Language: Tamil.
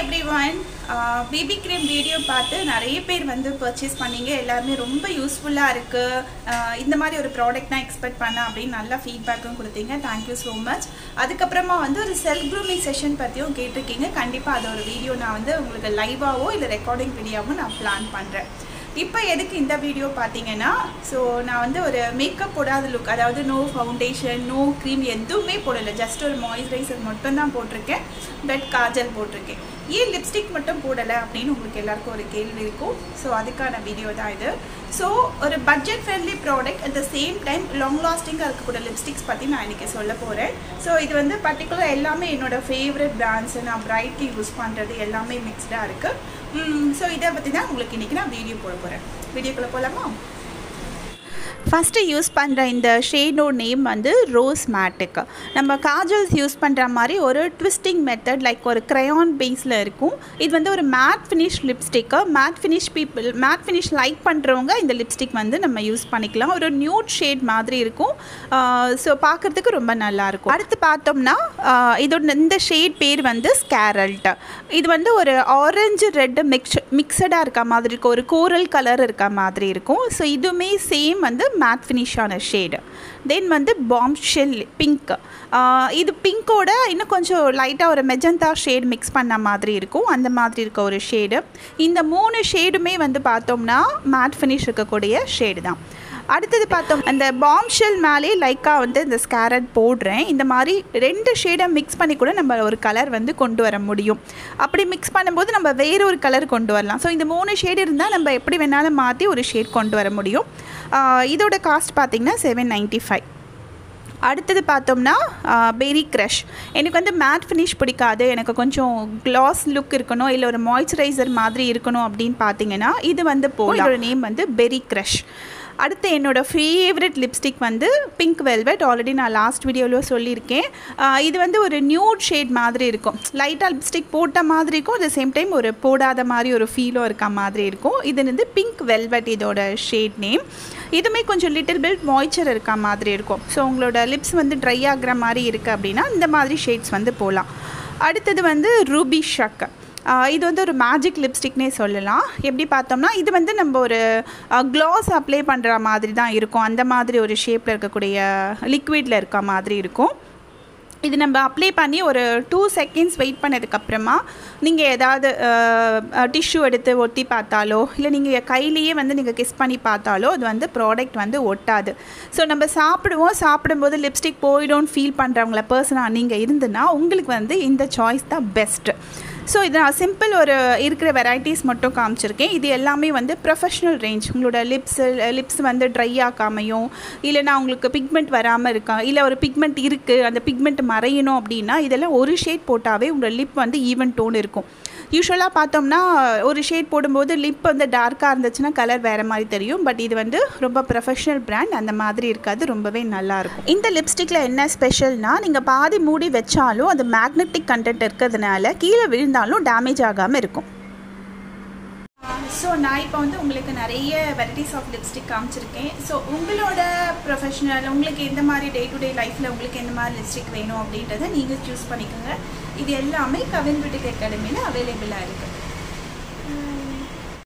every everyone BB cream video பார்த்து நிறைய பேர் வந்து பர்ச்சேஸ் பண்ணீங்க எல்லாருமே ரொம்ப யூஸ்ஃபுல்லாக இருக்குது இந்த மாதிரி ஒரு ப்ராடக்ட் நான் எக்ஸ்பெக்ட் பண்ணேன் அப்படின்னு நல்லா ஃபீட்பேக்கும் கொடுத்தீங்க தேங்க்யூ ஸோ மச் அதுக்கப்புறமா வந்து ஒரு செல்ஃப் க்ரூமிங் செஷன் பற்றியும் கேட்டிருக்கீங்க கண்டிப்பாக அது ஒரு வீடியோ நான் வந்து உங்களுக்கு லைவாவோ இல்லை ரெக்கார்டிங் வீடியோவோ நான் பிளான் பண்ணுறேன் இப்போ எதுக்கு இந்த வீடியோ பார்த்தீங்கன்னா ஸோ நான் வந்து ஒரு மேக்கப் போடாத லுக் அதாவது நோ ஃபவுண்டேஷன் நோ க்ரீம் எதுவுமே போடலை ஜஸ்ட் ஒரு மாய்ஸ்சரைசர் மட்டும் தான் போட்டிருக்கேன் பெட் காஜல் போட்டிருக்கேன் ஏன் லிப்ஸ்டிக் மட்டும் போடலை அப்படின்னு உங்களுக்கு எல்லாருக்கும் ஒரு கேள்வி இருக்கும் ஸோ அதுக்கான வீடியோ தான் இது ஸோ ஒரு budget friendly product at the same time long லாஸ்டிங்காக இருக்கக்கூடிய லிப்ஸ்டிக்ஸ் பற்றி நான் இன்றைக்கி சொல்ல போகிறேன் ஸோ இது வந்து பர்டிகுலர் எல்லாமே என்னோட ஃபேவரட் பிராண்ட்ஸ் நான் பிரைட்லி யூஸ் பண்ணுறது எல்லாமே மிக்ஸ்டாக இருக்குது ஸோ இதை பற்றி தான் உங்களுக்கு இன்றைக்கி நான் வீடியோ போட போகிறேன் வீடியோக்குள்ளே போகலாமா ஃபஸ்ட்டு யூஸ் பண்ணுற இந்த ஷேடோட நேம் வந்து ரோஸ் மேட்டிக் நம்ம காஜல்ஸ் யூஸ் பண்ணுற மாதிரி ஒரு ட்விஸ்டிங் மெத்தட் லைக் ஒரு க்ரையான் பேஸில் இருக்கும் இது வந்து ஒரு மேட் ஃபினிஷ் லிப்ஸ்டிக்கு matte finish people matte finish like பண்ணுறவங்க இந்த லிப்ஸ்டிக் வந்து நம்ம யூஸ் பண்ணிக்கலாம் ஒரு நியூட் ஷேட் மாதிரி இருக்கும் ஸோ பார்க்குறதுக்கு ரொம்ப நல்லாயிருக்கும் அடுத்து பார்த்தோம்னா இதோட இந்த ஷேட் பேர் வந்து ஸ்கேரல்ட் இது வந்து ஒரு ஆரஞ்சு ரெட்டு மிக்ஸ் மிக்சடாக இருக்க மாதிரி இருக்கும் ஒரு கோரல் கலர் இருக்க மாதிரி இருக்கும் ஸோ இதுவுமே சேம் வந்து மேட் ஃபினிஷான ஷேடு தென் வந்து பாம் ஷெல் பிங்க் இது பிங்க்கோட இன்னும் கொஞ்சம் லைட்டாக ஒரு மெஜந்தா ஷேட் மிக்ஸ் பண்ண மாதிரி இருக்கும் அந்த மாதிரி இருக்க ஒரு ஷேடு இந்த மூணு ஷேடுமே வந்து பார்த்தோம்னா மேட் ஃபினிஷ் இருக்கக்கூடிய ஷேடு தான் அடுத்தது பார்த்தோம் அந்த பாம் ஷெல் மேலே லைக்காக வந்து இந்த ஸ்கேரட் போடுறேன் இந்த மாதிரி ரெண்டு ஷேடை மிக்ஸ் பண்ணி கூட நம்ம ஒரு கலர் வந்து கொண்டு வர முடியும் அப்படி மிக்ஸ் பண்ணும்போது நம்ம வேற ஒரு கலர் கொண்டு வரலாம் ஸோ இந்த மூணு ஷேடு இருந்தால் நம்ம எப்படி வேணாலும் மாற்றி ஒரு ஷேட் கொண்டு வர முடியும் இதோட காஸ்ட் பார்த்திங்கன்னா செவன் நைன்ட்டி ஃபைவ் அடுத்தது பார்த்தோம்னா பெரி க்ரஷ் எனக்கு வந்து மேட் ஃபினிஷ் பிடிக்காது எனக்கு கொஞ்சம் க்ளாஸ் லுக் இருக்கணும் இல்லை ஒரு மாய்ஸ்சரைசர் மாதிரி இருக்கணும் அப்படின்னு பார்த்தீங்கன்னா இது வந்து போல நேம் வந்து பெரி க்ரஷ் அடுத்து என்னோடய ஃபேவரட் லிப்ஸ்டிக் வந்து பிங்க் வெல்வெட் ஆல்ரெடி நான் லாஸ்ட் வீடியோவில் சொல்லியிருக்கேன் இது வந்து ஒரு நியூட் ஷேட் மாதிரி இருக்கும் லைட்டாக லிப்ஸ்டிக் போட்ட மாதிரி இருக்கும் அட் சேம் டைம் ஒரு போடாத மாதிரி ஒரு ஃபீலும் இருக்க மாதிரி இருக்கும் இது வந்து பிங்க் வெல்வெட் இதோட ஷேட் நேம் இதுவுமே கொஞ்சம் லிட்டில் பில்ட் மாய்ச்சர் இருக்க மாதிரி இருக்கும் ஸோ உங்களோட லிப்ஸ் வந்து ட்ரை ஆகிற மாதிரி இருக்குது அப்படின்னா இந்த மாதிரி ஷேட்ஸ் வந்து போகலாம் அடுத்தது வந்து ரூபி ஷக் இது வந்து ஒரு மேஜிக் லிப்ஸ்டிக்னே சொல்லலாம் எப்படி பார்த்தோம்னா இது வந்து நம்ம ஒரு க்ளாஸ் அப்ளை பண்ணுற மாதிரி தான் இருக்கும் அந்த மாதிரி ஒரு ஷேப்பில் இருக்கக்கூடிய லிக்விடில் இருக்க மாதிரி இருக்கும் இது நம்ம அப்ளை பண்ணி ஒரு டூ செகண்ட்ஸ் வெயிட் பண்ணதுக்கப்புறமா நீங்கள் ஏதாவது டிஷ்யூ எடுத்து ஒட்டி பார்த்தாலோ இல்லை நீங்கள் கையிலேயே வந்து நீங்கள் கிஸ் பண்ணி பார்த்தாலோ அது வந்து ப்ராடக்ட் வந்து ஒட்டாது ஸோ நம்ம சாப்பிடுவோம் சாப்பிடும்போது லிப்ஸ்டிக் போயிடும்னு ஃபீல் பண்ணுறவங்கள பர்சனாக நீங்கள் இருந்துன்னா உங்களுக்கு வந்து இந்த சாய்ஸ் தான் பெஸ்ட்டு ஸோ இது நான் சிம்பிள் ஒரு இருக்கிற வெரைட்டிஸ் மட்டும் காமிச்சிருக்கேன் இது எல்லாமே வந்து ப்ரொஃபஷ்னல் ரேஞ்ச் உங்களோட லிப்ஸ் லிப்ஸ் வந்து ட்ரை ஆகாமையும் இல்லைனா உங்களுக்கு பிக்மெண்ட் வராமல் இருக்கா இல்லை ஒரு பிக்மெண்ட் இருக்குது அந்த பிக்மெண்ட் மறையணும் அப்படின்னா இதெல்லாம் ஒரு ஷேட் போட்டாவே உங்களோட லிப் வந்து ஈவன் டோன் இருக்கும் யூஸ்வலாக பார்த்தோம்னா ஒரு ஷேட் போடும்போது லிப் வந்து டார்க்காக இருந்துச்சுன்னா கலர் வேறு மாதிரி தெரியும் பட் இது வந்து ரொம்ப ப்ரொஃபஷ்னல் பிராண்ட் அந்த மாதிரி இருக்காது ரொம்பவே நல்லாயிருக்கும் இந்த லிப்ஸ்டிக்கில் என்ன ஸ்பெஷல்னா நீங்கள் பாதி மூடி வச்சாலும் அது மேக்னெட்டிக் கண்டென்ட் இருக்கிறதுனால கீழே விழுந்தாலும் டேமேஜ் ஆகாமல் இருக்கும் ஸோ நான் இப்போ வந்து உங்களுக்கு நிறைய வெரைட்டிஸ் ஆஃப் லிப்ஸ்டிக் காமிச்சிருக்கேன் ஸோ உங்களோட ப்ரொஃபஷனல் உங்களுக்கு எந்த மாதிரி டே டு டே லைஃப்பில் உங்களுக்கு எந்த மாதிரி லிப்ஸ்டிக் வேணும் அப்படின்றத நீங்கள் சூஸ் பண்ணிக்கோங்க இது எல்லாமே கவின் பியூட்டிக் அகாடமியில் அவைலபிளாக இருக்குது